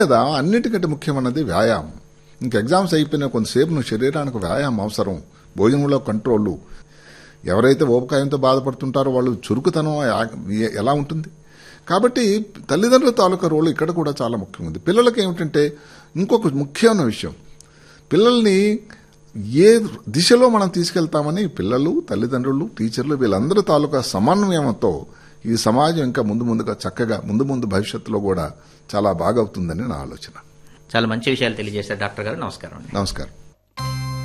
కదా అన్నిటికంటే ముఖ్యమైనది వ్యాయామం ఇంక ఎగ్జామ్స్ అయిపోయిన కొంతసేపు నువ్వు శరీరానికి వ్యాయామం అవసరం భోజనంలో కంట్రోల్ ఎవరైతే ఊబకాయంతో బాధపడుతుంటారో వాళ్ళు చురుకుతనం ఆ- ఎలా ఉంటుంది కాబట్టి తల్లిదండ్రుల తాలూకా రోల్ ఇక్కడ కూడా చాలా ముఖ్యమైనది పిల్లలకి ఏమిటంటే ఇంకొక ముఖ్యమైన విషయం పిల్లల్ని ఏ దిశలో మనం తీసుకెళ్తామని పిల్లలు తల్లిదండ్రులు టీచర్లు వీళ్ళందరి తాలూకా సమన్వయంతో ఈ సమాజం ఇంకా ముందు ముందుగా చక్కగా ముందు ముందు భవిష్యత్తులో కూడా చాలా బాగా అవుతుందని నా ఆలోచన చాలా మంచి విషయాలు తెలియజేశారు డాక్టర్ గారు నమస్కారం అండి నమస్కారం